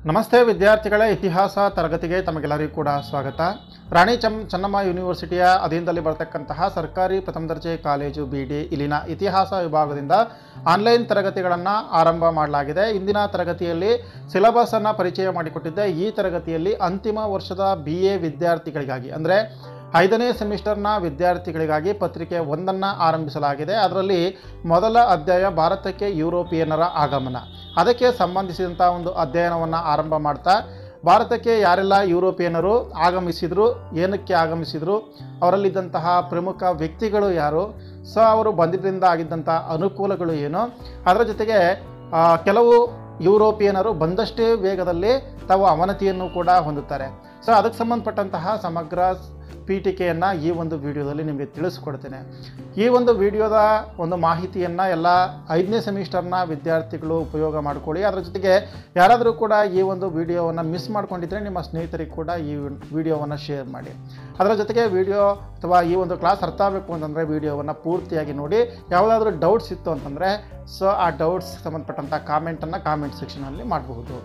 ನಮಸ್ತೆ ವಿದ್ಯಾರ್ಥಿಗಳ ಇತಿಹಾಸ ತರಗತಿಗೆ ತಮಗೆಲ್ಲರಿಗೂ ಕೂಡ ಸ್ವಾಗತ ರಾಣಿ ಚಮ್ ಚೆನ್ನಮ್ಮ ಯೂನಿವರ್ಸಿಟಿಯ ಅಧೀನದಲ್ಲಿ ಬರತಕ್ಕಂತಹ ಸರ್ಕಾರಿ ಪ್ರಥಮ ದರ್ಜೆ ಕಾಲೇಜು ಬಿ ಡಿ ಇಲ್ಲಿನ ಇತಿಹಾಸ ವಿಭಾಗದಿಂದ ಆನ್ಲೈನ್ ತರಗತಿಗಳನ್ನು ಆರಂಭ ಮಾಡಲಾಗಿದೆ ಇಂದಿನ ತರಗತಿಯಲ್ಲಿ ಸಿಲೆಬಸನ್ನು ಪರಿಚಯ ಮಾಡಿಕೊಟ್ಟಿದ್ದೆ ಈ ತರಗತಿಯಲ್ಲಿ ಅಂತಿಮ ವರ್ಷದ ಬಿ ಎ ವಿದ್ಯಾರ್ಥಿಗಳಿಗಾಗಿ ಅಂದರೆ ಐದನೇ ಸೆಮಿಸ್ಟರ್ನ ವಿದ್ಯಾರ್ಥಿಗಳಿಗಾಗಿ ಪತ್ರಿಕೆ ಒಂದನ್ನು ಆರಂಭಿಸಲಾಗಿದೆ ಅದರಲ್ಲಿ ಮೊದಲ ಅಧ್ಯಾಯ ಭಾರತಕ್ಕೆ ಯುರೋಪಿಯನ್ನರ ಆಗಮನ ಅದಕ್ಕೆ ಸಂಬಂಧಿಸಿದಂಥ ಒಂದು ಅಧ್ಯಯನವನ್ನು ಆರಂಭ ಮಾಡ್ತಾ ಭಾರತಕ್ಕೆ ಯಾರೆಲ್ಲ ಯುರೋಪಿಯನ್ನರು ಆಗಮಿಸಿದರು ಏನಕ್ಕೆ ಆಗಮಿಸಿದರು ಅವರಲ್ಲಿದ್ದಂತಹ ಪ್ರಮುಖ ವ್ಯಕ್ತಿಗಳು ಯಾರು ಸೊ ಅವರು ಬಂದಿದ್ದರಿಂದ ಆಗಿದ್ದಂಥ ಅನುಕೂಲಗಳು ಏನು ಅದರ ಜೊತೆಗೆ ಆ, ಕೆಲವು ಯುರೋಪಿಯನರು ಬಂದಷ್ಟೇ ವೇಗದಲ್ಲಿ ತಾವು ಅವನತಿಯನ್ನು ಕೂಡ ಹೊಂದುತ್ತಾರೆ ಸೊ ಅದಕ್ಕೆ ಸಂಬಂಧಪಟ್ಟಂತಹ ಸಮಗ್ರ ಪೀಠಿಕೆಯನ್ನು ಈ ಒಂದು ವಿಡಿಯೋದಲ್ಲಿ ನಿಮಗೆ ತಿಳಿಸ್ಕೊಡ್ತೇನೆ ಈ ಒಂದು ವಿಡಿಯೋದ ಒಂದು ಮಾಹಿತಿಯನ್ನು ಎಲ್ಲ ಐದನೇ ಸೆಮಿಸ್ಟರ್ನ ವಿದ್ಯಾರ್ಥಿಗಳು ಉಪಯೋಗ ಮಾಡ್ಕೊಳ್ಳಿ ಅದರ ಜೊತೆಗೆ ಯಾರಾದರೂ ಕೂಡ ಈ ಒಂದು ವಿಡಿಯೋವನ್ನು ಮಿಸ್ ಮಾಡ್ಕೊಂಡಿದ್ರೆ ನಿಮ್ಮ ಸ್ನೇಹಿತರಿಗೆ ಕೂಡ ಈ ವಿಡಿಯೋವನ್ನು ಶೇರ್ ಮಾಡಿ ಅದರ ಜೊತೆಗೆ ವಿಡಿಯೋ ಅಥವಾ ಈ ಒಂದು ಕ್ಲಾಸ್ ಅರ್ಥ ಆಗಬೇಕು ಅಂತಂದರೆ ವಿಡಿಯೋವನ್ನು ಪೂರ್ತಿಯಾಗಿ ನೋಡಿ ಯಾವುದಾದ್ರೂ ಡೌಟ್ಸ್ ಇತ್ತು ಅಂತಂದರೆ ಸೊ ಆ ಡೌಟ್ಸ್ ಸಂಬಂಧಪಟ್ಟಂಥ ಕಾಮೆಂಟನ್ನು ಕಾಮೆಂಟ್ ಸೆಕ್ಷನಲ್ಲಿ ಮಾಡಬಹುದು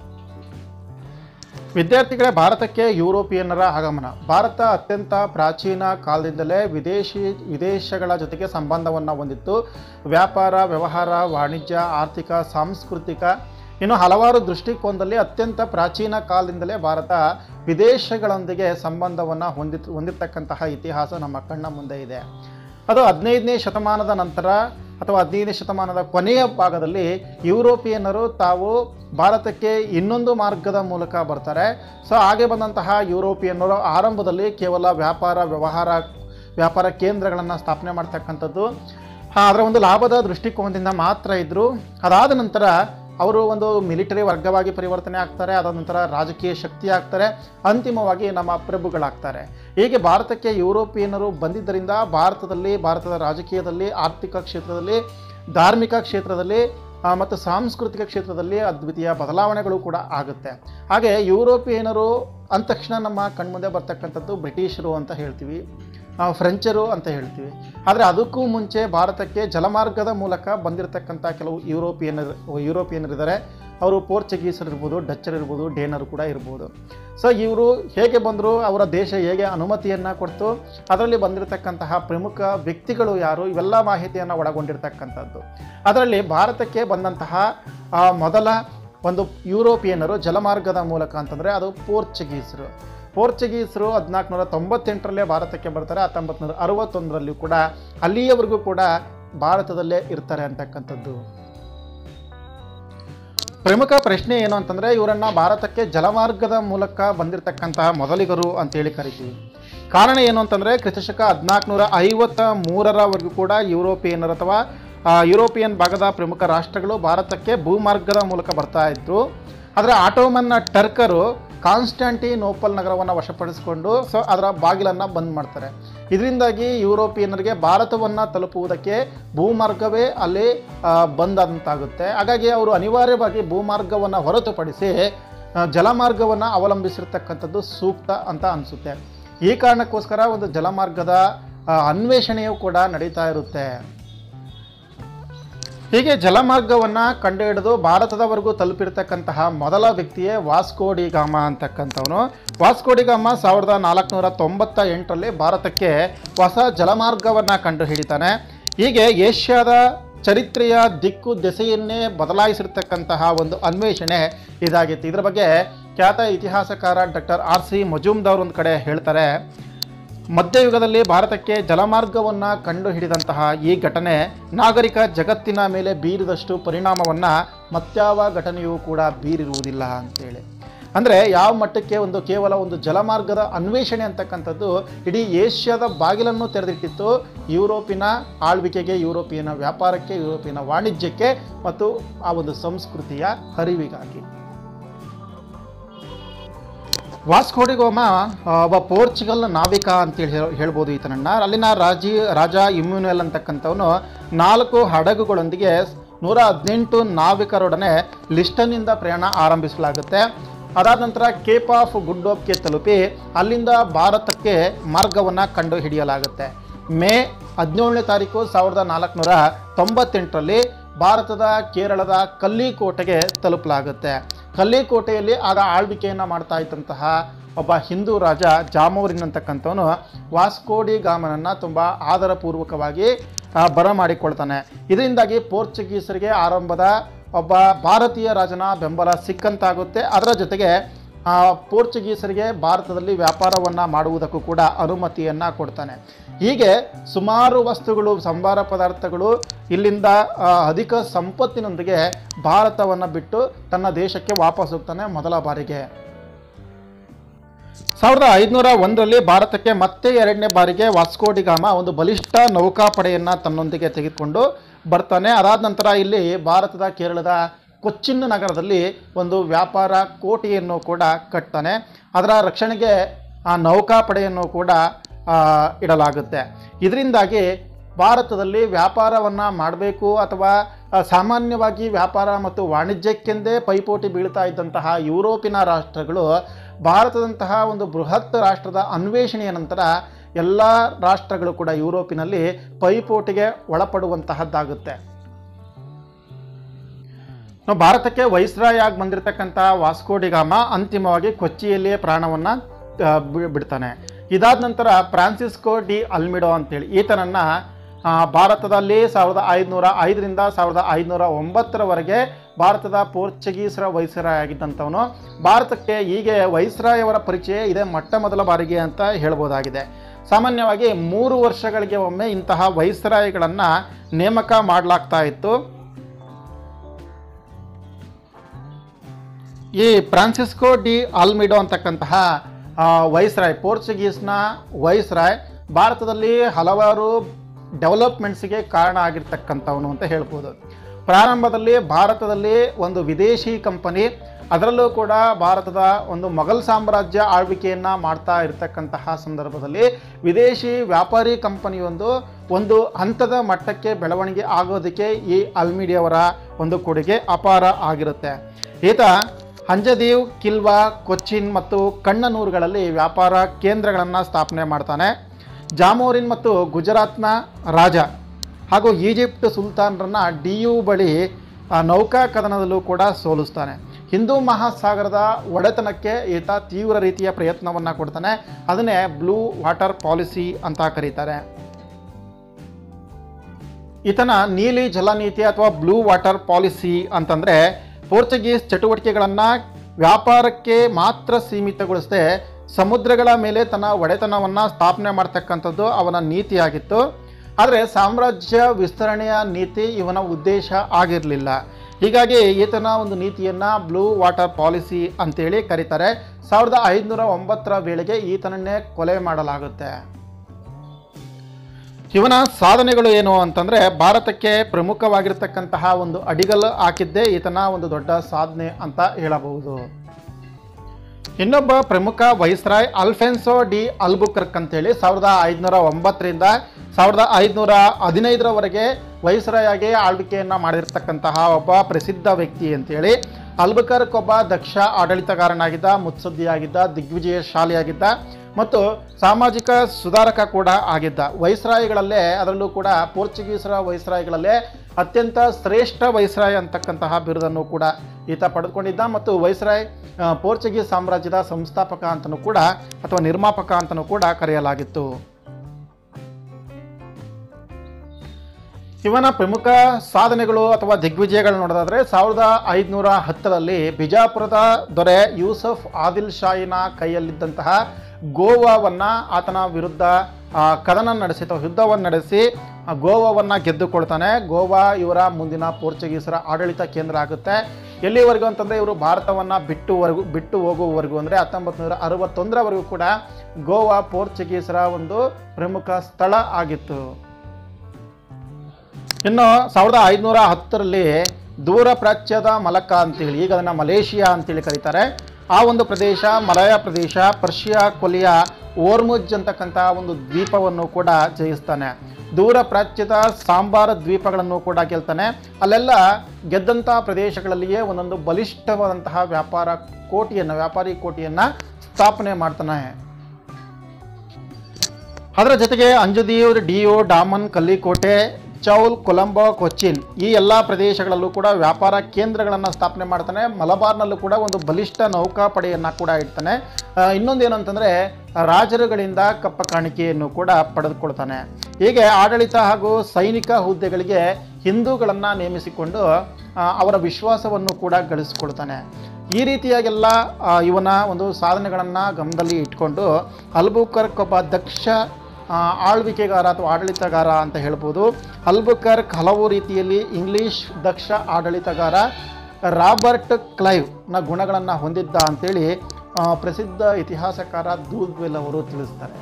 ವಿದ್ಯಾರ್ಥಿಗಳೇ ಭಾರತಕ್ಕೆ ಯುರೋಪಿಯನ್ನರ ಆಗಮನ ಭಾರತ ಅತ್ಯಂತ ಪ್ರಾಚೀನ ಕಾಲದಿಂದಲೇ ವಿದೇಶಿ ವಿದೇಶಗಳ ಜೊತೆಗೆ ಸಂಬಂಧವನ್ನು ಹೊಂದಿತ್ತು ವ್ಯಾಪಾರ ವ್ಯವಹಾರ ವಾಣಿಜ್ಯ ಆರ್ಥಿಕ ಸಾಂಸ್ಕೃತಿಕ ಇನ್ನು ಹಲವಾರು ದೃಷ್ಟಿಕೋನದಲ್ಲಿ ಅತ್ಯಂತ ಪ್ರಾಚೀನ ಕಾಲದಿಂದಲೇ ಭಾರತ ವಿದೇಶಗಳೊಂದಿಗೆ ಸಂಬಂಧವನ್ನು ಹೊಂದಿ ಹೊಂದಿರತಕ್ಕಂತಹ ಇತಿಹಾಸ ನಮ್ಮ ಕಣ್ಣ ಮುಂದೆ ಇದೆ ಅದು ಹದಿನೈದನೇ ಶತಮಾನದ ನಂತರ ಅಥವಾ ಹದಿನೈದನೇ ಶತಮಾನದ ಕೊನೆಯ ಭಾಗದಲ್ಲಿ ಯುರೋಪಿಯನ್ನರು ತಾವು ಭಾರತಕ್ಕೆ ಇನ್ನೊಂದು ಮಾರ್ಗದ ಮೂಲಕ ಬರ್ತಾರೆ ಸೊ ಹಾಗೆ ಬಂದಂತಹ ಯುರೋಪಿಯನ್ನರು ಆರಂಭದಲ್ಲಿ ಕೇವಲ ವ್ಯಾಪಾರ ವ್ಯವಹಾರ ವ್ಯಾಪಾರ ಕೇಂದ್ರಗಳನ್ನು ಸ್ಥಾಪನೆ ಮಾಡ್ತಕ್ಕಂಥದ್ದು ಆ, ಅದರ ಒಂದು ಲಾಭದ ದೃಷ್ಟಿಕೋನದಿಂದ ಮಾತ್ರ ಇದ್ದರು ಅದಾದ ನಂತರ ಅವರು ಒಂದು ಮಿಲಿಟರಿ ವರ್ಗವಾಗಿ ಪರಿವರ್ತನೆ ಆಗ್ತಾರೆ ಅದಾದ ನಂತರ ರಾಜಕೀಯ ಶಕ್ತಿ ಆಗ್ತಾರೆ ಅಂತಿಮವಾಗಿ ನಮ್ಮ ಪ್ರಭುಗಳಾಗ್ತಾರೆ ಹೀಗೆ ಭಾರತಕ್ಕೆ ಯುರೋಪಿಯನ್ನರು ಬಂದಿದ್ದರಿಂದ ಭಾರತದಲ್ಲಿ ಭಾರತದ ರಾಜಕೀಯದಲ್ಲಿ ಆರ್ಥಿಕ ಕ್ಷೇತ್ರದಲ್ಲಿ ಧಾರ್ಮಿಕ ಕ್ಷೇತ್ರದಲ್ಲಿ ಆ, ಮತ್ತು ಸಾಂಸ್ಕೃತಿಕ ಕ್ಷೇತ್ರದಲ್ಲಿ ಅದ್ವಿತೀಯ ಬದಲಾವಣೆಗಳು ಕೂಡ ಆಗುತ್ತೆ ಹಾಗೆ ಯುರೋಪಿಯನ್ನರು ಅಂದ ತಕ್ಷಣ ನಮ್ಮ ಕಣ್ಮುಂದೆ ಬರ್ತಕ್ಕಂಥದ್ದು ಬ್ರಿಟಿಷರು ಅಂತ ಹೇಳ್ತೀವಿ ಆ, ಫ್ರೆಂಚರು ಅಂತ ಹೇಳ್ತೀವಿ ಆದರೆ ಅದಕ್ಕೂ ಮುಂಚೆ ಭಾರತಕ್ಕೆ ಜಲಮಾರ್ಗದ ಮೂಲಕ ಬಂದಿರತಕ್ಕಂಥ ಕೆಲವು ಯುರೋಪಿಯನ್ ಯುರೋಪಿಯನ್ನರಿದ್ದಾರೆ ಅವರು ಪೋರ್ಚುಗೀಸರು ಇರ್ಬೋದು ಡಚ್ಚರ್ ಇರ್ಬೋದು ಡೇನರು ಕೂಡ ಇರ್ಬೋದು ಸೊ ಇವರು ಹೇಗೆ ಬಂದರು ಅವರ ದೇಶ ಹೇಗೆ ಅನುಮತಿಯನ್ನು ಕೊಡ್ತು ಅದರಲ್ಲಿ ಬಂದಿರತಕ್ಕಂತಹ ಪ್ರಮುಖ ವ್ಯಕ್ತಿಗಳು ಯಾರು ಇವೆಲ್ಲ ಮಾಹಿತಿಯನ್ನು ಒಳಗೊಂಡಿರ್ತಕ್ಕಂಥದ್ದು ಅದರಲ್ಲಿ ಭಾರತಕ್ಕೆ ಬಂದಂತಹ ಆ, ಮೊದಲ ಒಂದು ಯುರೋಪಿಯನ್ನರು ಜಲಮಾರ್ಗದ ಮೂಲಕ ಅಂತಂದರೆ ಅದು ಪೋರ್ಚುಗೀಸರು ಪೋರ್ಚುಗೀಸರು ಹದಿನಾಲ್ಕು ನೂರ ತೊಂಬತ್ತೆಂಟರಲ್ಲೇ ಭಾರತಕ್ಕೆ ಬರ್ತಾರೆ ಹತ್ತೊಂಬತ್ತು ನೂರ ಅರವತ್ತೊಂದರಲ್ಲಿ ಕೂಡ ಅಲ್ಲಿಯವರೆಗೂ ಕೂಡ ಭಾರತದಲ್ಲೇ ಇರ್ತಾರೆ ಅಂತಕ್ಕಂಥದ್ದು ಪ್ರಮುಖ ಪ್ರಶ್ನೆ ಏನು ಅಂತಂದರೆ ಇವರನ್ನು ಭಾರತಕ್ಕೆ ಜಲಮಾರ್ಗದ ಮೂಲಕ ಬಂದಿರತಕ್ಕಂತಹ ಮೊದಲಿಗರು ಅಂತೇಳಿ ಕರಿತೀವಿ ಕಾರಣ ಏನು ಅಂತಂದರೆ ಕ್ರಿಸ್ತಶಕ ಹದಿನಾಲ್ಕುನೂರ ಐವತ್ತ ಮೂರರವರೆಗೂ ಕೂಡ ಯುರೋಪಿಯನ್ನರು ಅಥವಾ ಆ, ಯುರೋಪಿಯನ್ ಭಾಗದ ಪ್ರಮುಖ ರಾಷ್ಟ್ರಗಳು ಭಾರತಕ್ಕೆ ಭೂಮಾರ್ಗದ ಮೂಲಕ ಬರ್ತಾ ಇದ್ರು ಆದರೆ ಆಟೋಮನ್ನ ಟರ್ಕರು ಕಾನ್ಸ್ಟಾಂಟಿನೋಪಲ್ ನಗರವನ್ನು ವಶಪಡಿಸಿಕೊಂಡು ಸೊ ಅದರ ಬಾಗಿಲನ್ನು ಬಂದ್ ಮಾಡ್ತಾರೆ ಇದರಿಂದಾಗಿ ಯುರೋಪಿಯನ್ನರಿಗೆ ಭಾರತವನ್ನು ತಲುಪುವುದಕ್ಕೆ ಭೂಮಾರ್ಗವೇ ಅಲ್ಲಿ ಆ, ಬಂದಂತಾಗುತ್ತೆ ಹಾಗಾಗಿ ಅವರು ಅನಿವಾರ್ಯವಾಗಿ ಭೂಮಾರ್ಗವನ್ನು ಹೊರತುಪಡಿಸಿ ಆ, ಜಲಮಾರ್ಗವನ್ನು ಅವಲಂಬಿಸಿರ್ತಕ್ಕಂಥದ್ದು ಸೂಕ್ತ ಅಂತ ಅನಿಸುತ್ತೆ ಈ ಕಾರಣಕ್ಕೋಸ್ಕರ ಒಂದು ಜಲಮಾರ್ಗದ ಆ, ಅನ್ವೇಷಣೆಯೂ ಕೂಡ ನಡೀತಾ ಇರುತ್ತೆ ಹೀಗೆ ಜಲಮಾರ್ಗವನ್ನು ಕಂಡುಹಿಡಿದು ಭಾರತದವರೆಗೂ ತಲುಪಿರ್ತಕ್ಕಂತಹ ಮೊದಲ ವ್ಯಕ್ತಿಯೇ ವಾಸ್ಕೋಡಿಗಾಮ ಅಂತಕ್ಕಂಥವನು ವಾಸ್ಕೋಡಿಗಾಮ ಸಾವಿರದ ನಾಲ್ಕುನೂರ ತೊಂಬತ್ತ ಎಂಟರಲ್ಲಿ ಭಾರತಕ್ಕೆ ಹೊಸ ಜಲಮಾರ್ಗವನ್ನು ಕಂಡುಹಿಡಿತಾನೆ ಹೀಗೆ ಏಷ್ಯಾದ ಚರಿತ್ರೆಯ ದಿಕ್ಕು ದೆಸೆಯನ್ನೇ ಬದಲಾಯಿಸಿರ್ತಕ್ಕಂತಹ ಒಂದು ಅನ್ವೇಷಣೆ ಇದಾಗಿತ್ತು ಇದರ ಬಗ್ಗೆ ಖ್ಯಾತ ಇತಿಹಾಸಕಾರ ಡಾಕ್ಟರ್ ಆರ್ ಸಿ ಮಜುಮ್ದಾರ್ ಒಂದು ಕಡೆ ಹೇಳ್ತಾರೆ ಮಧ್ಯಯುಗದಲ್ಲಿ ಭಾರತಕ್ಕೆ ಜಲಮಾರ್ಗವನ್ನು ಕಂಡುಹಿಡಿದಂತಹ ಈ ಘಟನೆ ನಾಗರಿಕ ಜಗತ್ತಿನ ಮೇಲೆ ಬೀರಿದಷ್ಟು ಪರಿಣಾಮವನ್ನು ಮತ್ಯಾವ ಘಟನೆಯೂ ಕೂಡ ಬೀರಿರುವುದಿಲ್ಲ ಅಂತೇಳಿ ಅಂದರೆ ಯಾವ ಮಟ್ಟಕ್ಕೆ ಒಂದು ಕೇವಲ ಒಂದು ಜಲಮಾರ್ಗದ ಅನ್ವೇಷಣೆ ಅಂತಕ್ಕಂಥದ್ದು ಇಡೀ ಏಷ್ಯಾದ ಬಾಗಿಲನ್ನು ತೆರೆದಿಟ್ಟಿತ್ತು ಯುರೋಪಿನ ಆಳ್ವಿಕೆಗೆ ಯುರೋಪಿಯನ ವ್ಯಾಪಾರಕ್ಕೆ ಯುರೋಪಿಯನ ವಾಣಿಜ್ಯಕ್ಕೆ ಮತ್ತು ಆ ಒಂದು ಸಂಸ್ಕೃತಿಯ ಹರಿವಿಗಾಗಿ ವಾಸ್ಕೋಡಿಗೋಮ ಆ, ಒಬ್ಬ ಪೋರ್ಚುಗಲ್ ನಾವಿಕ ಅಂತೇಳಿ ಹೇಳ ಹೇಳ್ಬೋದು ಈತನನ್ನು ಅಲ್ಲಿನ ರಾಜಿ ರಾಜ ಇಮ್ಯುನುಯಲ್ ಅಂತಕ್ಕಂಥವನು ನಾಲ್ಕು ಹಡಗುಗಳೊಂದಿಗೆ ನೂರ ಹದಿನೆಂಟು ನಾವಿಕರೊಡನೆ ಲಿಸ್ಟನ್ನಿಂದ ಪ್ರಯಾಣ ಆರಂಭಿಸಲಾಗುತ್ತೆ ಅದಾದ ನಂತರ ಕೇಪ್ ಆಫ್ ಗುಡ್ ಹೋಪ್ಗೆ ತಲುಪಿ ಅಲ್ಲಿಂದ ಭಾರತಕ್ಕೆ ಮಾರ್ಗವನ್ನು ಕಂಡು ಹಿಡಿಯಲಾಗುತ್ತೆ ಮೇ ಹದಿನೇಳನೇ ತಾರೀಕು ಸಾವಿರದ ನಾಲ್ಕುನೂರ ತೊಂಬತ್ತೆಂಟರಲ್ಲಿ ಭಾರತದ ಕೇರಳದ ಕಲ್ಲಿಕೋಟೆಗೆ ತಲುಪಲಾಗುತ್ತೆ ಕಲ್ಲಿಕೋಟೆಯಲ್ಲಿ ಆಗ ಆಳ್ವಿಕೆಯನ್ನು ಮಾಡ್ತಾ ಇದ್ದಂತಹ ಒಬ್ಬ ಹಿಂದೂ ರಾಜ ಜಾಮೋರಿನ್ ಅಂತಕ್ಕಂಥವನು ವಾಸ್ಕೋಡಿ ಗಾಮನನ್ನು ತುಂಬ ಆದರಪೂರ್ವಕವಾಗಿ ಆ, ಬರಮಾಡಿಕೊಳ್ತಾನೆ ಇದರಿಂದಾಗಿ ಪೋರ್ಚುಗೀಸರಿಗೆ ಆರಂಭದ ಒಬ್ಬ ಭಾರತೀಯ ರಾಜನ ಬೆಂಬಲ ಸಿಕ್ಕಂತಾಗುತ್ತೆ ಅದರ ಜೊತೆಗೆ ಆ, ಪೋರ್ಚುಗೀಸರಿಗೆ ಭಾರತದಲ್ಲಿ ವ್ಯಾಪಾರವನ್ನು ಮಾಡುವುದಕ್ಕೂ ಕೂಡ ಅನುಮತಿಯನ್ನು ಕೊಡ್ತಾನೆ ಹೀಗೆ ಸುಮಾರು ವಸ್ತುಗಳು ಸಂಬಾರ ಪದಾರ್ಥಗಳು ಇಲ್ಲಿಂದ ಆ, ಅಧಿಕ ಸಂಪತ್ತಿನೊಂದಿಗೆ ಭಾರತವನ್ನು ಬಿಟ್ಟು ತನ್ನ ದೇಶಕ್ಕೆ ವಾಪಸ್ ಹೋಗ್ತಾನೆ ಮೊದಲ ಬಾರಿಗೆ ಸಾವಿರದ ಐದುನೂರ ಒಂದರಲ್ಲಿ ಭಾರತಕ್ಕೆ ಮತ್ತೆ ಎರಡನೇ ಬಾರಿಗೆ ವಾಸ್ಕೋಡಿಗಾಮ ಒಂದು ಬಲಿಷ್ಠ ನೌಕಾಪಡೆಯನ್ನು ತನ್ನೊಂದಿಗೆ ತೆಗೆದುಕೊಂಡು ಬರ್ತಾನೆ ಅದಾದ ನಂತರ ಇಲ್ಲಿ ಭಾರತದ ಕೇರಳದ ಕೊಚ್ಚಿನ್ ನಗರದಲ್ಲಿ ಒಂದು ವ್ಯಾಪಾರ ಕೋಟೆಯನ್ನು ಕೂಡ ಕಟ್ತಾನೆ ಅದರ ರಕ್ಷಣೆಗೆ ಆ ನೌಕಾಪಡೆಯನ್ನು ಕೂಡ ಆ, ಇಡಲಾಗುತ್ತೆ ಇದರಿಂದಾಗಿ ಭಾರತದಲ್ಲಿ ವ್ಯಾಪಾರವನ್ನು ಮಾಡಬೇಕು ಅಥವಾ ಆ, ಸಾಮಾನ್ಯವಾಗಿ ವ್ಯಾಪಾರ ಮತ್ತು ವಾಣಿಜ್ಯಕ್ಕೆಂದೇ ಪೈಪೋಟಿ ಬೀಳ್ತಾ ಇದ್ದಂತಹ ಯುರೋಪಿನ ರಾಷ್ಟ್ರಗಳು ಭಾರತದಂತಹ ಒಂದು ಬೃಹತ್ ರಾಷ್ಟ್ರದ ಅನ್ವೇಷಣೆಯ ನಂತರ ಎಲ್ಲ ರಾಷ್ಟ್ರಗಳು ಕೂಡ ಯುರೋಪಿನಲ್ಲಿ ಪೈಪೋಟಿಗೆ ಒಳಪಡುವಂತಹದ್ದಾಗುತ್ತೆ ನಾವು ಭಾರತಕ್ಕೆ ವೈಸ್ರಾಯ್ ಆಗಿ ಬಂದಿರತಕ್ಕಂಥ ವಾಸ್ಕೋಡಿಗಾಮ ಅಂತಿಮವಾಗಿ ಕೊಚ್ಚಿಯಲ್ಲಿಯೇ ಪ್ರಾಣವನ್ನು ಬಿಡ್ತಾನೆ ಇದಾದ ನಂತರ ಫ್ರಾನ್ಸಿಸ್ಕೋ ಡಿ ಅಲ್ಮಿಡೋ ಅಂತೇಳಿ ಈತನನ್ನು ಆ, ಭಾರತದಲ್ಲಿ ಸಾವಿರದ ಐದುನೂರ ಐದರಿಂದ ಸಾವಿರದ ಐದುನೂರ ಒಂಬತ್ತರವರೆಗೆ ಭಾರತದ ಪೋರ್ಚುಗೀಸರ ವೈಸ್ರಾಯ್ ಆಗಿದ್ದಂಥವನು ಭಾರತಕ್ಕೆ ಹೀಗೆ ವೈಸ್ರಾಯ್ ಅವರ ಪರಿಚಯ ಇದೇ ಮೊಟ್ಟ ಮೊದಲ ಬಾರಿಗೆ ಅಂತ ಹೇಳ್ಬೋದಾಗಿದೆ ಸಾಮಾನ್ಯವಾಗಿ ಮೂರು ವರ್ಷಗಳಿಗೆ ಒಮ್ಮೆ ಇಂತಹ ವೈಸ್ರಾಯ್ಗಳನ್ನು ನೇಮಕ ಮಾಡಲಾಗ್ತಾ ಇತ್ತು ಈ ಫ್ರಾನ್ಸಿಸ್ಕೋ ಡಿ ಆಲ್ಮಿಡೋ ಅಂತಕ್ಕಂತಹ ಆ, ವೈಸ್ರಾಯ್ ಪೋರ್ಚುಗೀಸ್ನ ವೈಸ್ರಾಯ್ ಭಾರತದಲ್ಲಿ ಹಲವಾರು ಡೆವಲಪ್ಮೆಂಟ್ಸ್ಗೆ ಕಾರಣ ಆಗಿರ್ತಕ್ಕಂಥವನು ಅಂತ ಹೇಳ್ಬೋದು ಪ್ರಾರಂಭದಲ್ಲಿ ಭಾರತದಲ್ಲಿ ಒಂದು ವಿದೇಶಿ ಕಂಪನಿ ಅದರಲ್ಲೂ ಕೂಡ ಭಾರತದ ಒಂದು ಮೊಘಲ್ ಸಾಮ್ರಾಜ್ಯ ಆಳ್ವಿಕೆಯನ್ನು ಮಾಡ್ತಾ ಇರತಕ್ಕಂತಹ ಸಂದರ್ಭದಲ್ಲಿ ವಿದೇಶಿ ವ್ಯಾಪಾರಿ ಕಂಪನಿಯೊಂದು ಒಂದು ಹಂತದ ಮಟ್ಟಕ್ಕೆ ಬೆಳವಣಿಗೆ ಆಗೋದಕ್ಕೆ ಈ ಅಲ್ಮಿಡಿಯವರ ಒಂದು ಕೊಡುಗೆ ಅಪಾರ ಆಗಿರುತ್ತೆ ಈತ ಹಂಜದೀವ್ ಕಿಲ್ವಾ ಕೊಚ್ಚಿನ್ ಮತ್ತು ಕಣ್ಣನೂರುಗಳಲ್ಲಿ ವ್ಯಾಪಾರ ಕೇಂದ್ರಗಳನ್ನು ಸ್ಥಾಪನೆ ಮಾಡ್ತಾನೆ ಜಾಮೋರಿನ್ ಮತ್ತು ಗುಜರಾತ್ನ ರಾಜ ಹಾಗೂ ಈಜಿಪ್ಟ್ ಸುಲ್ತಾನರನ್ನ ಡಿಯು ಬಳಿ ಆ, ನೌಕಾ ಕದನದಲ್ಲೂ ಕೂಡ ಸೋಲಿಸ್ತಾನೆ ಹಿಂದೂ ಮಹಾಸಾಗರದ ಒಡೆತನಕ್ಕೆ ಈತ ತೀವ್ರ ರೀತಿಯ ಪ್ರಯತ್ನವನ್ನು ಕೊಡ್ತಾನೆ ಅದನ್ನೇ ಬ್ಲೂ ವಾಟರ್ ಪಾಲಿಸಿ ಅಂತ ಕರೀತಾರೆ ಈತನ ನೀಲಿ ಜಲನೀತಿ ಅಥವಾ ಬ್ಲೂ ವಾಟರ್ ಪಾಲಿಸಿ ಅಂತಂದರೆ ಪೋರ್ಚುಗೀಸ್ ಚಟುವಟಿಕೆಗಳನ್ನು ವ್ಯಾಪಾರಕ್ಕೆ ಮಾತ್ರ ಸೀಮಿತಗೊಳಿಸದೆ ಸಮುದ್ರಗಳ ಮೇಲೆ ತನ್ನ ಒಡೆತನವನ್ನು ಸ್ಥಾಪನೆ ಮಾಡ್ತಕ್ಕಂಥದ್ದು ಅವನ ನೀತಿಯಾಗಿತ್ತು ಆದರೆ ಸಾಮ್ರಾಜ್ಯ ವಿಸ್ತರಣೆಯ ನೀತಿ ಇವನ ಉದ್ದೇಶ ಆಗಿರಲಿಲ್ಲ ಹೀಗಾಗಿ ಈತನ ಒಂದು ನೀತಿಯನ್ನು ಬ್ಲೂ ವಾಟರ್ ಪಾಲಿಸಿ ಅಂತೇಳಿ ಕರೀತಾರೆ ಸಾವಿರದ ಐದುನೂರ ಒಂಬತ್ತರ ವೇಳೆಗೆ ಈತನನ್ನೇ ಕೊಲೆ ಮಾಡಲಾಗುತ್ತೆ ಇವನ ಸಾಧನೆಗಳು ಏನು ಅಂತಂದರೆ ಭಾರತಕ್ಕೆ ಪ್ರಮುಖವಾಗಿರ್ತಕ್ಕಂತಹ ಒಂದು ಅಡಿಗಲ್ಲು ಹಾಕಿದ್ದೇ ಈತನ ಒಂದು ದೊಡ್ಡ ಸಾಧನೆ ಅಂತ ಹೇಳಬಹುದು ಇನ್ನೊಬ್ಬ ಪ್ರಮುಖ ವೈಸ್ರಾಯ್ ಅಲ್ಫೆನ್ಸೋ ಡಿ ಅಲ್ಬುಕರ್ಕ್ ಅಂತೇಳಿ ಸಾವಿರದ ಐದುನೂರ ಒಂಬತ್ತರಿಂದ ಸಾವಿರದ ಐದುನೂರ ಹದಿನೈದರವರೆಗೆ ವೈಸ್ರಾಯ್ ಆಗಿ ಆಳ್ವಿಕೆಯನ್ನು ಮಾಡಿರ್ತಕ್ಕಂತಹ ಒಬ್ಬ ಪ್ರಸಿದ್ಧ ವ್ಯಕ್ತಿ ಅಂತೇಳಿ ಅಲ್ಬುಕರ್ಕ್ ಒಬ್ಬ ದಕ್ಷ ಆಡಳಿತಗಾರನಾಗಿದ್ದ ಮುತ್ಸದ್ದಿಯಾಗಿದ್ದ ದಿಗ್ವಿಜಯಶಾಲಿಯಾಗಿದ್ದ ಮತ್ತು ಸಾಮಾಜಿಕ ಸುಧಾರಕ ಕೂಡ ಆಗಿದ್ದ ವೈಸ್ರಾಯಿಗಳಲ್ಲೇ ಅದರಲ್ಲೂ ಕೂಡ ಪೋರ್ಚುಗೀಸರ ವೈಸ್ರಾಯಿಗಳಲ್ಲೇ ಅತ್ಯಂತ ಶ್ರೇಷ್ಠ ವೈಸ್ರಾಯ್ ಅಂತಕ್ಕಂತಹ ಬಿರುದನ್ನು ಕೂಡ ಈತ ಪಡೆದುಕೊಂಡಿದ್ದ ಮತ್ತು ವೈಸ್ರಾಯ್ ಆ, ಪೋರ್ಚುಗೀಸ್ ಸಾಮ್ರಾಜ್ಯದ ಸಂಸ್ಥಾಪಕ ಅಂತಲೂ ಕೂಡ ಅಥವಾ ನಿರ್ಮಾಪಕ ಅಂತಲೂ ಕೂಡ ಕರೆಯಲಾಗಿತ್ತು ಇವನ ಪ್ರಮುಖ ಸಾಧನೆಗಳು ಅಥವಾ ದಿಗ್ವಿಜಯಗಳು ನೋಡೋದಾದ್ರೆ ಸಾವಿರದ ಐದುನೂರ ಹತ್ತರಲ್ಲಿ ಬಿಜಾಪುರದ ದೊರೆ ಯೂಸಫ್ ಆದಿಲ್ ಶಾಹಿನ ಕೈಯಲ್ಲಿದ್ದಂತಹ ಗೋವಾವನ್ನು ಆತನ ವಿರುದ್ಧ ಆ, ಕದನ ನಡೆಸಿ ಅಥವಾ ಯುದ್ಧವನ್ನು ನಡೆಸಿ ಆ, ಗೋವಾವನ್ನು ಗೆದ್ದುಕೊಳ್ತಾನೆ ಗೋವಾ ಇವರ ಮುಂದಿನ ಪೋರ್ಚುಗೀಸರ ಆಡಳಿತ ಕೇಂದ್ರ ಆಗುತ್ತೆ ಎಲ್ಲಿವರೆಗೂ ಅಂತಂದರೆ ಇವರು ಭಾರತವನ್ನು ಬಿಟ್ಟುವರೆಗೂ ಬಿಟ್ಟು ಹೋಗುವವರೆಗೂ ಅಂದರೆ ಹತ್ತೊಂಬತ್ತು ನೂರ ಅರವತ್ತೊಂದರವರೆಗೂ ಕೂಡ ಗೋವಾ ಪೋರ್ಚುಗೀಸರ ಒಂದು ಪ್ರಮುಖ ಸ್ಥಳ ಆಗಿತ್ತು ಇನ್ನು ಸಾವಿರದ ಐದುನೂರ ಹತ್ತರಲ್ಲಿ ದೂರ ಪ್ರಾಚ್ಯದ ಮಲಕ್ಕ ಅಂತೇಳಿ ಈಗ ಅದನ್ನು ಮಲೇಷಿಯಾ ಅಂತೇಳಿ ಕರೀತಾರೆ ಆ ಒಂದು ಪ್ರದೇಶ ಮಲಯ ಪ್ರದೇಶ ಪರ್ಷಿಯಾ ಕೊಲಿಯ ಓರ್ಮುಜ್ ಅಂತಕ್ಕಂಥ ಒಂದು ದ್ವೀಪವನ್ನು ಕೂಡ ಜಯಿಸ್ತಾನೆ ದೂರ ಪ್ರಾಚ್ಯದ ಸಾಂಬಾರ ದ್ವೀಪಗಳನ್ನು ಕೂಡ ಗೆಲ್ತಾನೆ ಅಲ್ಲೆಲ್ಲ ಗೆದ್ದಂಥ ಪ್ರದೇಶಗಳಲ್ಲಿಯೇ ಒಂದೊಂದು ಬಲಿಷ್ಠವಾದಂತಹ ವ್ಯಾಪಾರ ಕೋಟಿಯನ್ನು ವ್ಯಾಪಾರಿ ಕೋಟಿಯನ್ನು ಸ್ಥಾಪನೆ ಮಾಡ್ತಾನೆ ಅದರ ಜೊತೆಗೆ ಅಂಜುದೀವ್ ಡಿಯೋ ಡಾಮನ್ ಕಲ್ಲಿಕೋಟೆ ಚೌಲ್ ಕೊಲಂಬೋ ಕೊಚ್ಚಿನ್ ಈ ಎಲ್ಲ ಪ್ರದೇಶಗಳಲ್ಲೂ ಕೂಡ ವ್ಯಾಪಾರ ಕೇಂದ್ರಗಳನ್ನು ಸ್ಥಾಪನೆ ಮಾಡ್ತಾನೆ ಮಲಬಾರ್ನಲ್ಲೂ ಕೂಡ ಒಂದು ಬಲಿಷ್ಠ ನೌಕಾಪಡೆಯನ್ನು ಕೂಡ ಇಡ್ತಾನೆ ಆ, ಇನ್ನೊಂದೇನು ಅಂತಂದರೆ ರಾಜರುಗಳಿಂದ ಕಪ್ಪ ಕಾಣಿಕೆಯನ್ನು ಕೂಡ ಪಡೆದುಕೊಳ್ತಾನೆ ಹೀಗೆ ಆಡಳಿತ ಹಾಗೂ ಸೈನಿಕ ಹುದ್ದೆಗಳಿಗೆ ಹಿಂದೂಗಳನ್ನು ನೇಮಿಸಿಕೊಂಡು ಆ, ಅವರ ವಿಶ್ವಾಸವನ್ನು ಕೂಡ ಗಳಿಸಿಕೊಳ್ತಾನೆ ಈ ರೀತಿಯಾಗೆಲ್ಲ ಆ, ಇವನ ಒಂದು ಸಾಧನೆಗಳನ್ನು ಗಮನದಲ್ಲಿ ಇಟ್ಕೊಂಡು ಅಲ್ಬುಕರ್ಕ್ ಒಬ್ಬ ದಕ್ಷ ಆ, ಆಳ್ವಿಕೆಗಾರ ಅಥವಾ ಆಡಳಿತಗಾರ ಅಂತ ಹೇಳ್ಬೋದು ಅಲ್ಬುಕರ್ಕ್ ಹಲವು ರೀತಿಯಲ್ಲಿ ಇಂಗ್ಲಿಷ್ ದಕ್ಷ ಆಡಳಿತಗಾರ ರಾಬರ್ಟ್ ಕ್ಲೈವ್ನ ಗುಣಗಳನ್ನು ಹೊಂದಿದ್ದ ಅಂತೇಳಿ ಆ, ಪ್ರಸಿದ್ಧ ಇತಿಹಾಸಕಾರ ದೂದ್ವೆಲ್ ಅವರು ತಿಳಿಸ್ತಾರೆ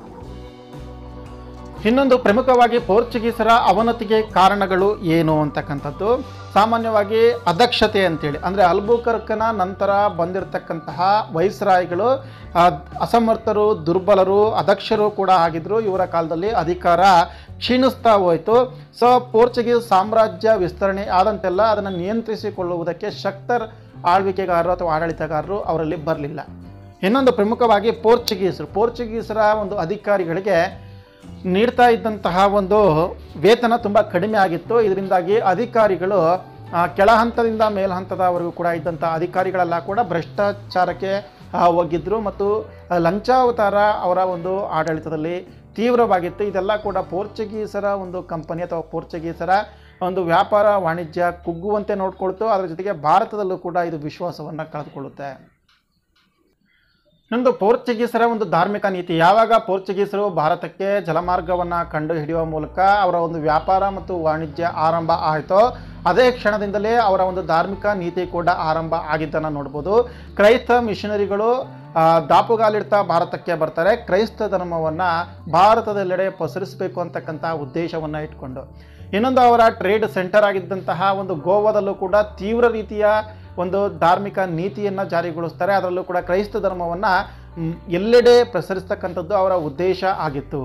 ಇನ್ನೊಂದು ಪ್ರಮುಖವಾಗಿ ಪೋರ್ಚುಗೀಸರ ಅವನತಿಗೆ ಕಾರಣಗಳು ಏನು ಅಂತಕ್ಕಂಥದ್ದು ಸಾಮಾನ್ಯವಾಗಿ ಅದಕ್ಷತೆ ಅಂತೇಳಿ ಅಂದರೆ ಅಲ್ಬುಕರ್ಕನ ನಂತರ ಬಂದಿರತಕ್ಕಂತಹ ವೈಸ್ರಾಯ್ಗಳು ಆ, ಅಸಮರ್ಥರು ದುರ್ಬಲರು ಅದಕ್ಷರು ಕೂಡ ಆಗಿದ್ರು ಇವರ ಕಾಲದಲ್ಲಿ ಅಧಿಕಾರ ಕ್ಷೀಣಿಸ್ತಾ ಹೋಯಿತು ಸೊ ಪೋರ್ಚುಗೀಸ್ ಸಾಮ್ರಾಜ್ಯ ವಿಸ್ತರಣೆ ಆದಂತೆಲ್ಲ ಅದನ್ನು ನಿಯಂತ್ರಿಸಿಕೊಳ್ಳುವುದಕ್ಕೆ ಶಕ್ತರ್ ಆಳ್ವಿಕೆಗಾರರು ಅಥವಾ ಆಡಳಿತಗಾರರು ಅವರಲ್ಲಿ ಬರಲಿಲ್ಲ ಇನ್ನೊಂದು ಪ್ರಮುಖವಾಗಿ ಪೋರ್ಚುಗೀಸರು ಪೋರ್ಚುಗೀಸರ ಒಂದು ಅಧಿಕಾರಿಗಳಿಗೆ ನೀಡ್ತಾ ಇದ್ದಂತಹ ಒಂದು ವೇತನ ತುಂಬ ಕಡಿಮೆ ಆಗಿತ್ತು ಇದರಿಂದಾಗಿ ಅಧಿಕಾರಿಗಳು ಆ, ಕೆಳ ಹಂತದಿಂದ ಮೇಲ್ ಹಂತದವರೆಗೂ ಕೂಡ ಇದ್ದಂಥ ಅಧಿಕಾರಿಗಳೆಲ್ಲ ಕೂಡ ಭ್ರಷ್ಟಾಚಾರಕ್ಕೆ ಆ, ಹೋಗಿದ್ರು ಮತ್ತು ಆ, ಲಂಚಾವತಾರ ಅವರ ಒಂದು ಆಡಳಿತದಲ್ಲಿ ತೀವ್ರವಾಗಿತ್ತು ಇದೆಲ್ಲ ಕೂಡ ಪೋರ್ಚುಗೀಸರ ಒಂದು ಕಂಪನಿ ಅಥವಾ ಪೋರ್ಚುಗೀಸರ ಒಂದು ವ್ಯಾಪಾರ ವಾಣಿಜ್ಯ ಕುಗ್ಗುವಂತೆ ನೋಡ್ಕೊಳ್ತು ಅದರ ಜೊತೆಗೆ ಭಾರತದಲ್ಲೂ ಕೂಡ ಇದು ವಿಶ್ವಾಸವನ್ನು ಕಳೆದುಕೊಳ್ಳುತ್ತೆ ಇನ್ನೊಂದು ಪೋರ್ಚುಗೀಸರ ಒಂದು ಧಾರ್ಮಿಕ ನೀತಿ ಯಾವಾಗ ಪೋರ್ಚುಗೀಸರು ಭಾರತಕ್ಕೆ ಜಲಮಾರ್ಗವನ್ನು ಕಂಡು ಹಿಡಿಯುವ ಮೂಲಕ ಅವರ ಒಂದು ವ್ಯಾಪಾರ ಮತ್ತು ವಾಣಿಜ್ಯ ಆರಂಭ ಆಯಿತೋ ಅದೇ ಕ್ಷಣದಿಂದಲೇ ಅವರ ಒಂದು ಧಾರ್ಮಿಕ ನೀತಿ ಕೂಡ ಆರಂಭ ಆಗಿದ್ದನ್ನು ನೋಡ್ಬೋದು ಕ್ರೈಸ್ತ ಮಿಷನರಿಗಳು ಆ, ದಾಪುಗಾಲಿಡ್ತಾ ಭಾರತಕ್ಕೆ ಬರ್ತಾರೆ ಕ್ರೈಸ್ತ ಧರ್ಮವನ್ನು ಭಾರತದೆಲ್ಲೆಡೆ ಪಸರಿಸಬೇಕು ಅಂತಕ್ಕಂಥ ಉದ್ದೇಶವನ್ನು ಇಟ್ಕೊಂಡು ಇನ್ನೊಂದು ಅವರ ಟ್ರೇಡ್ ಸೆಂಟರ್ ಆಗಿದ್ದಂತಹ ಒಂದು ಗೋವಾದಲ್ಲೂ ಕೂಡ ತೀವ್ರ ರೀತಿಯ ಒಂದು ಧಾರ್ಮಿಕ ನೀತಿಯನ್ನು ಜಾರಿಗೊಳಿಸ್ತಾರೆ ಅದರಲ್ಲೂ ಕೂಡ ಕ್ರೈಸ್ತ ಧರ್ಮವನ್ನು ಮ್, ಎಲ್ಲೆಡೆ ಪ್ರಸರಿಸ್ತಕ್ಕಂಥದ್ದು ಅವರ ಉದ್ದೇಶ ಆಗಿತ್ತು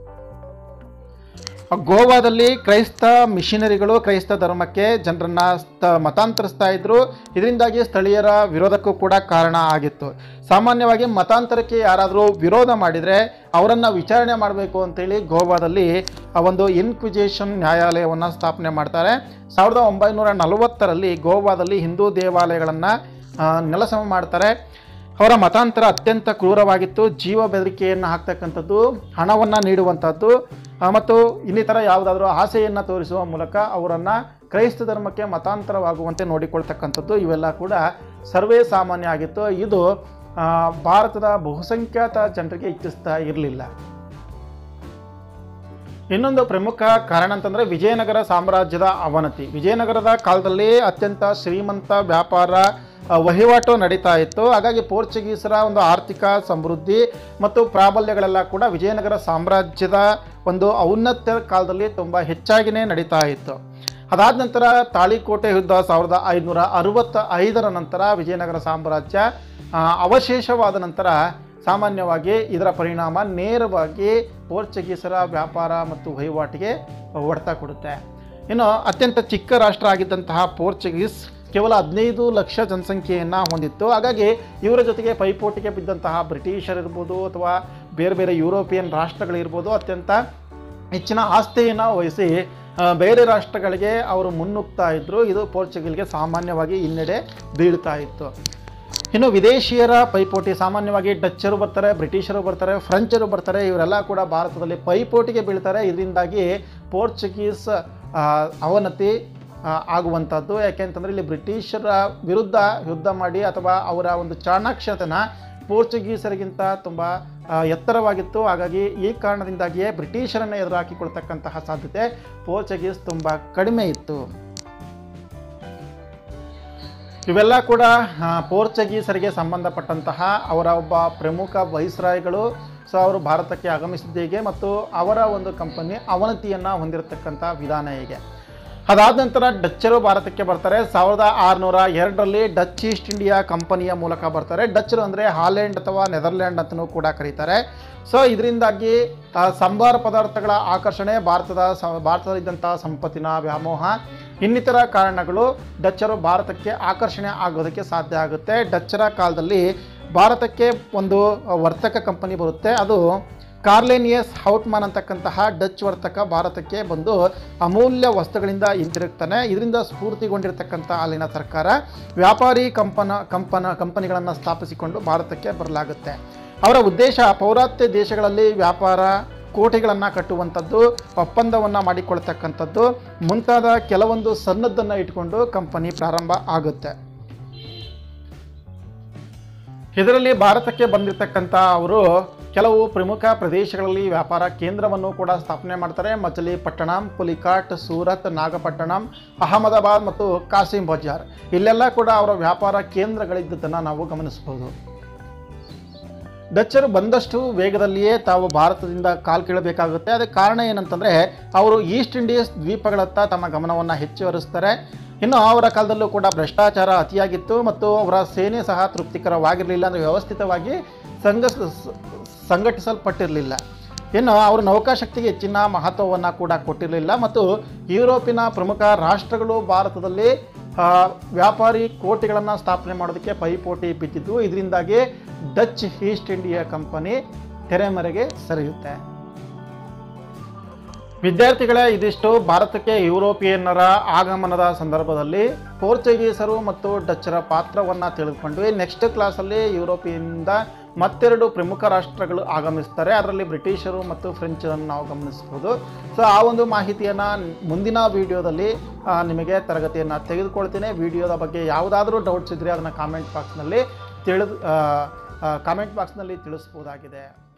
ಗೋವಾದಲ್ಲಿ ಕ್ರೈಸ್ತ ಮಿಷನರಿಗಳು ಕ್ರೈಸ್ತ ಧರ್ಮಕ್ಕೆ ಜನರನ್ನ ಸ್ಥ ಮತಾಂತರಿಸ್ತಾ ಇದ್ರು ಇದರಿಂದಾಗಿ ಸ್ಥಳೀಯರ ವಿರೋಧಕ್ಕೂ ಕೂಡ ಕಾರಣ ಆಗಿತ್ತು ಸಾಮಾನ್ಯವಾಗಿ ಮತಾಂತರಕ್ಕೆ ಯಾರಾದರೂ ವಿರೋಧ ಮಾಡಿದರೆ ಅವರನ್ನು ವಿಚಾರಣೆ ಮಾಡಬೇಕು ಅಂತೇಳಿ ಗೋವಾದಲ್ಲಿ ಆ ಒಂದು ಇನ್ಕ್ವಿಜೇಷನ್ ನ್ಯಾಯಾಲಯವನ್ನು ಸ್ಥಾಪನೆ ಮಾಡ್ತಾರೆ ಸಾವಿರದ ಒಂಬೈನೂರ ನಲವತ್ತರಲ್ಲಿ ಗೋವಾದಲ್ಲಿ ಹಿಂದೂ ದೇವಾಲಯಗಳನ್ನು ನೆಲಸಮ ಮಾಡ್ತಾರೆ ಅವರ ಮತಾಂತರ ಅತ್ಯಂತ ಕ್ರೂರವಾಗಿತ್ತು ಜೀವ ಬೆದರಿಕೆಯನ್ನು ಹಾಕ್ತಕ್ಕಂಥದ್ದು ಹಣವನ್ನು ನೀಡುವಂಥದ್ದು ಆ, ಮತ್ತು ಇನ್ನಿತರ ಯಾವುದಾದ್ರೂ ಆಸೆಯನ್ನು ತೋರಿಸುವ ಮೂಲಕ ಅವರನ್ನು ಕ್ರೈಸ್ತ ಧರ್ಮಕ್ಕೆ ಮತಾಂತರವಾಗುವಂತೆ ನೋಡಿಕೊಳ್ತಕ್ಕಂಥದ್ದು ಇವೆಲ್ಲ ಕೂಡ ಸರ್ವೇ ಸಾಮಾನ್ಯ ಆಗಿತ್ತು ಇದು ಆ, ಭಾರತದ ಬಹುಸಂಖ್ಯಾತ ಜನರಿಗೆ ಇಚ್ಛಿಸ್ತಾ ಇರಲಿಲ್ಲ ಇನ್ನೊಂದು ಪ್ರಮುಖ ಕಾರಣ ಅಂತಂದರೆ ವಿಜಯನಗರ ಸಾಮ್ರಾಜ್ಯದ ಅವನತಿ ವಿಜಯನಗರದ ಕಾಲದಲ್ಲಿ ಅತ್ಯಂತ ಶ್ರೀಮಂತ ವ್ಯಾಪಾರ ಆ, ವಹಿವಾಟು ನಡೀತಾ ಇತ್ತು ಹಾಗಾಗಿ ಪೋರ್ಚುಗೀಸರ ಒಂದು ಆರ್ಥಿಕ ಸಮೃದ್ಧಿ ಮತ್ತು ಪ್ರಾಬಲ್ಯಗಳೆಲ್ಲ ಕೂಡ ವಿಜಯನಗರ ಸಾಮ್ರಾಜ್ಯದ ಒಂದು ಔನ್ನತ್ಯ ಕಾಲದಲ್ಲಿ ತುಂಬ ಹೆಚ್ಚಾಗಿಯೇ ನಡೀತಾ ಇತ್ತು ಅದಾದ ನಂತರ ತಾಳಿಕೋಟೆ ಯುದ್ಧ ಸಾವಿರದ ಐದುನೂರ ಅರವತ್ತ ಐದರ ನಂತರ ವಿಜಯನಗರ ಸಾಮ್ರಾಜ್ಯ ಆ, ಅವಶೇಷವಾದ ನಂತರ ಸಾಮಾನ್ಯವಾಗಿ ಇದರ ಪರಿಣಾಮ ನೇರವಾಗಿ ಪೋರ್ಚುಗೀಸರ ವ್ಯಾಪಾರ ಮತ್ತು ವಹಿವಾಟಿಗೆ ಹೊಡೆತ ಕೊಡುತ್ತೆ ಇನ್ನು ಅತ್ಯಂತ ಚಿಕ್ಕ ರಾಷ್ಟ್ರ ಆಗಿದ್ದಂತಹ ಪೋರ್ಚುಗೀಸ್ ಕೇವಲ ಹದಿನೈದು ಲಕ್ಷ ಜನಸಂಖ್ಯೆಯನ್ನು ಹೊಂದಿತ್ತು ಹಾಗಾಗಿ ಇವರ ಜೊತೆಗೆ ಪೈಪೋಟಿಗೆ ಬಿದ್ದಂತಹ ಬ್ರಿಟಿಷರಿರ್ಬೋದು ಅಥವಾ ಬೇರೆ ಬೇರೆ ಯುರೋಪಿಯನ್ ರಾಷ್ಟ್ರಗಳಿರ್ಬೋದು ಅತ್ಯಂತ ಹೆಚ್ಚಿನ ಆಸ್ತಿಯನ್ನು ವಹಿಸಿ ಆ, ಬೇರೆ ರಾಷ್ಟ್ರಗಳಿಗೆ ಅವರು ಮುನ್ನುಗ್ತಾ ಇದ್ದರು ಇದು ಪೋರ್ಚುಗಲ್ಗೆ ಸಾಮಾನ್ಯವಾಗಿ ಹಿನ್ನಡೆ ಬೀಳ್ತಾ ಇತ್ತು ಇನ್ನು ವಿದೇಶಿಯರ ಪೈಪೋಟಿ ಸಾಮಾನ್ಯವಾಗಿ ಡಚ್ಚರು ಬರ್ತಾರೆ ಬ್ರಿಟಿಷರು ಬರ್ತಾರೆ ಫ್ರೆಂಚರು ಬರ್ತಾರೆ ಇವರೆಲ್ಲ ಕೂಡ ಭಾರತದಲ್ಲಿ ಪೈಪೋಟಿಗೆ ಬೀಳ್ತಾರೆ ಇದರಿಂದಾಗಿ ಪೋರ್ಚುಗೀಸ್ ಆ, ಅವನತಿ ಆ, ಆಗುವಂಥದ್ದು ಯಾಕೆಂತಂದರೆ ಇಲ್ಲಿ ಬ್ರಿಟಿಷರ ವಿರುದ್ಧ ಯುದ್ಧ ಮಾಡಿ ಅಥವಾ ಅವರ ಒಂದು ಚಾಣಾಕ್ಷತನ ಪೋರ್ಚುಗೀಸರಿಗಿಂತ ತುಂಬ ಆ, ಎತ್ತರವಾಗಿತ್ತು ಹಾಗಾಗಿ ಈ ಕಾರಣದಿಂದಾಗಿಯೇ ಬ್ರಿಟಿಷರನ್ನು ಎದುರಾಕಿಕೊಳ್ತಕ್ಕಂತಹ ಸಾಧ್ಯತೆ ಪೋರ್ಚುಗೀಸ್ ತುಂಬ ಕಡಿಮೆ ಇತ್ತು ಇವೆಲ್ಲ ಕೂಡ ಆ, ಪೋರ್ಚುಗೀಸರಿಗೆ ಸಂಬಂಧಪಟ್ಟಂತಹ ಅವರ ಒಬ್ಬ ಪ್ರಮುಖ ವೈಸ್ರಾಯ್ಗಳು ಸೊ ಅವರು ಭಾರತಕ್ಕೆ ಆಗಮಿಸಿದ್ದೇಗೆ ಮತ್ತು ಅವರ ಒಂದು ಕಂಪನಿ ಅವನತಿಯನ್ನು ಹೊಂದಿರತಕ್ಕಂಥ ವಿಧಾನ ಹೇಗೆ ಅದಾದ ನಂತರ ಡಚ್ಚರು ಭಾರತಕ್ಕೆ ಬರ್ತಾರೆ ಸಾವಿರದ ಆರುನೂರ ಎರಡರಲ್ಲಿ ಡಚ್ ಈಸ್ಟ್ ಇಂಡಿಯಾ ಕಂಪನಿಯ ಮೂಲಕ ಬರ್ತಾರೆ ಡಚ್ಚರು ಅಂದರೆ ಹಾಲೆಂಡ್ ಅಥವಾ ನೆದರ್ಲ್ಯಾಂಡ್ ಅಂತಲೂ ಕೂಡ ಕರೀತಾರೆ ಸೊ ಇದರಿಂದಾಗಿ ಆ, ಸಂಬಾರ ಪದಾರ್ಥಗಳ ಆಕರ್ಷಣೆ ಭಾರತದ ಸ ಭಾರತದಲ್ಲಿದ್ದಂಥ ಸಂಪತ್ತಿನ ವ್ಯಾಮೋಹ ಇನ್ನಿತರ ಕಾರಣಗಳು ಡಚ್ಚರು ಭಾರತಕ್ಕೆ ಆಕರ್ಷಣೆ ಆಗೋದಕ್ಕೆ ಸಾಧ್ಯ ಆಗುತ್ತೆ ಡಚ್ಚರ ಕಾಲದಲ್ಲಿ ಭಾರತಕ್ಕೆ ಒಂದು ವರ್ತಕ ಕಂಪನಿ ಬರುತ್ತೆ ಅದು ಕಾರ್ಲೆನಿಯಸ್ ಹೌಟ್ಮಾನ್ ಅಂತಕ್ಕಂತಹ ಡಚ್ ವರ್ತಕ ಭಾರತಕ್ಕೆ ಬಂದು ಅಮೂಲ್ಯ ವಸ್ತುಗಳಿಂದ ಹಿಂತಿರುಗ್ತಾನೆ ಇದರಿಂದ ಸ್ಫೂರ್ತಿಗೊಂಡಿರ್ತಕ್ಕಂಥ ಅಲ್ಲಿನ ಸರ್ಕಾರ ವ್ಯಾಪಾರಿ ಕಂಪನ ಕಂಪನ ಕಂಪನಿಗಳನ್ನು ಸ್ಥಾಪಿಸಿಕೊಂಡು ಭಾರತಕ್ಕೆ ಬರಲಾಗುತ್ತೆ ಅವರ ಉದ್ದೇಶ ಪೌರಾತ್ಯ ದೇಶಗಳಲ್ಲಿ ವ್ಯಾಪಾರ ಕೋಟೆಗಳನ್ನು ಕಟ್ಟುವಂಥದ್ದು ಒಪ್ಪಂದವನ್ನು ಮಾಡಿಕೊಳ್ತಕ್ಕಂಥದ್ದು ಮುಂತಾದ ಕೆಲವೊಂದು ಸನ್ನದ್ದನ್ನು ಇಟ್ಕೊಂಡು ಕಂಪನಿ ಪ್ರಾರಂಭ ಆಗುತ್ತೆ ಇದರಲ್ಲಿ ಭಾರತಕ್ಕೆ ಬಂದಿರತಕ್ಕಂಥ ಅವರು ಕೆಲವು ಪ್ರಮುಖ ಪ್ರದೇಶಗಳಲ್ಲಿ ವ್ಯಾಪಾರ ಕೇಂದ್ರವನ್ನು ಕೂಡ ಸ್ಥಾಪನೆ ಮಾಡ್ತಾರೆ ಮಚಲಿಪಟ್ಟಣಂ ಪುಲಿಕಾಟ್ ಸೂರತ್ ನಾಗಪಟ್ಟಣಂ ಅಹಮದಾಬಾದ್ ಮತ್ತು ಕಾಸಿಂ ಬಜಾರ್ ಇಲ್ಲೆಲ್ಲ ಕೂಡ ಅವರ ವ್ಯಾಪಾರ ಕೇಂದ್ರಗಳಿದ್ದದನ್ನು ನಾವು ಗಮನಿಸಬಹುದು ಡಚ್ಚರು ಬಂದಷ್ಟು ವೇಗದಲ್ಲಿಯೇ ತಾವು ಭಾರತದಿಂದ ಕಾಲು ಕೀಳಬೇಕಾಗುತ್ತೆ ಅದಕ್ಕೆ ಕಾರಣ ಏನಂತಂದರೆ ಅವರು ಈಸ್ಟ್ ಇಂಡೀಸ್ ದ್ವೀಪಗಳತ್ತ ತಮ್ಮ ಗಮನವನ್ನು ಹೆಚ್ಚು ಹರಿಸ್ತಾರೆ ಇನ್ನು ಅವರ ಕಾಲದಲ್ಲೂ ಕೂಡ ಭ್ರಷ್ಟಾಚಾರ ಅತಿಯಾಗಿತ್ತು ಮತ್ತು ಅವರ ಸೇನೆ ಸಹ ತೃಪ್ತಿಕರವಾಗಿರಲಿಲ್ಲ ಅಂದರೆ ವ್ಯವಸ್ಥಿತವಾಗಿ ಸಂಘ ಸಂಘಟಿಸಲ್ಪಟ್ಟಿರಲಿಲ್ಲ ಇನ್ನು ಅವರು ನೌಕಾಶಕ್ತಿಗೆ ಹೆಚ್ಚಿನ ಮಹತ್ವವನ್ನು ಕೂಡ ಕೊಟ್ಟಿರಲಿಲ್ಲ ಮತ್ತು ಯುರೋಪಿನ ಪ್ರಮುಖ ರಾಷ್ಟ್ರಗಳು ಭಾರತದಲ್ಲಿ ಆ, ವ್ಯಾಪಾರಿ ಕೋಟೆಗಳನ್ನು ಸ್ಥಾಪನೆ ಮಾಡೋದಕ್ಕೆ ಪೈಪೋಟಿ ಬಿದ್ದಿದ್ದು ಇದರಿಂದಾಗಿ ಡಚ್ ಈಸ್ಟ್ ಇಂಡಿಯಾ ಕಂಪನಿ ತೆರೆಮರೆಗೆ ಸರಿಯುತ್ತೆ ವಿದ್ಯಾರ್ಥಿಗಳೇ ಇದಿಷ್ಟು ಭಾರತಕ್ಕೆ ಯುರೋಪಿಯನ್ನರ ಆಗಮನದ ಸಂದರ್ಭದಲ್ಲಿ ಪೋರ್ಚುಗೀಸರು ಮತ್ತು ಡಚ್ಚರ ಪಾತ್ರವನ್ನು ತಿಳಿದುಕೊಂಡ್ವಿ ನೆಕ್ಸ್ಟ್ ಕ್ಲಾಸಲ್ಲಿ ಯುರೋಪಿಯಿಂದ ಮತ್ತೆರಡು ಪ್ರಮುಖ ರಾಷ್ಟ್ರಗಳು ಆಗಮಿಸ್ತಾರೆ ಅದರಲ್ಲಿ ಬ್ರಿಟಿಷರು ಮತ್ತು ಫ್ರೆಂಚರನ್ನು ನಾವು ಗಮನಿಸ್ಬೋದು ಸೊ ಆ ಒಂದು ಮಾಹಿತಿಯನ್ನು ಮುಂದಿನ ವಿಡಿಯೋದಲ್ಲಿ ಆ, ನಿಮಗೆ ತರಗತಿಯನ್ನು ತೆಗೆದುಕೊಳ್ತೀನಿ ವಿಡಿಯೋದ ಬಗ್ಗೆ ಯಾವುದಾದ್ರೂ ಡೌಟ್ಸ್ ಇದ್ದರೆ ಅದನ್ನು ಕಾಮೆಂಟ್ ಬಾಕ್ಸ್ನಲ್ಲಿ ತಿಳಿದು ಕಾಮೆಂಟ್ ಬಾಕ್ಸ್ನಲ್ಲಿ ತಿಳಿಸ್ಬೋದಾಗಿದೆ